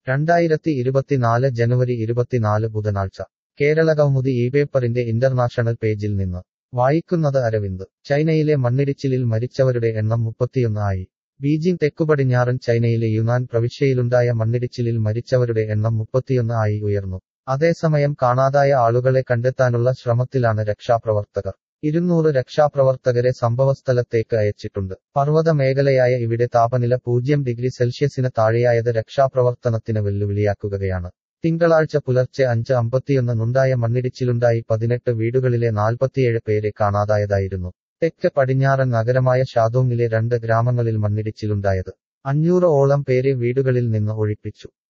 രണ്ടായിരത്തി ഇരുപത്തിനാല് ജനുവരി ഇരുപത്തിനാല് ബുധനാഴ്ച കേരള കൗമുദി ഈ പേപ്പറിന്റെ ഇന്റർനാഷണൽ പേജിൽ നിന്ന് വായിക്കുന്നത് അരവിന്ദ് ചൈനയിലെ മണ്ണിടിച്ചിലിൽ മരിച്ചവരുടെ എണ്ണം മുപ്പത്തിയൊന്ന് ആയി ബീജിംഗ് തെക്കുപടിഞ്ഞാറൻ ചൈനയിലെ യുനാൻ പ്രവിശ്യയിലുണ്ടായ മണ്ണിടിച്ചിലിൽ മരിച്ചവരുടെ എണ്ണം മുപ്പത്തിയൊന്ന് ആയി ഉയർന്നു അതേസമയം കാണാതായ ആളുകളെ കണ്ടെത്താനുള്ള ശ്രമത്തിലാണ് രക്ഷാപ്രവർത്തകർ ഇരുന്നൂറ് രക്ഷാപ്രവർത്തകരെ സംഭവസ്ഥലത്തേക്ക് അയച്ചിട്ടുണ്ട് പർവ്വത മേഖലയായ ഇവിടെ താപനില പൂജ്യം ഡിഗ്രി സെൽഷ്യസിന് താഴെയായത് രക്ഷാപ്രവർത്തനത്തിന് വെല്ലുവിളിയാക്കുകയാണ് തിങ്കളാഴ്ച പുലർച്ചെ അഞ്ച് അമ്പത്തിയൊന്നിനുണ്ടായ മണ്ണിടിച്ചിലുണ്ടായി പതിനെട്ട് വീടുകളിലെ നാൽപ്പത്തിയേഴ് പേരെ കാണാതായതായിരുന്നു തെക്ക് പടിഞ്ഞാറൻ നഗരമായ ഷാദോങ്ങിലെ രണ്ട് ഗ്രാമങ്ങളിൽ മണ്ണിടിച്ചിലുണ്ടായത് അഞ്ഞൂറ് ഓളം പേരെ വീടുകളിൽ നിന്ന് ഒഴിപ്പിച്ചു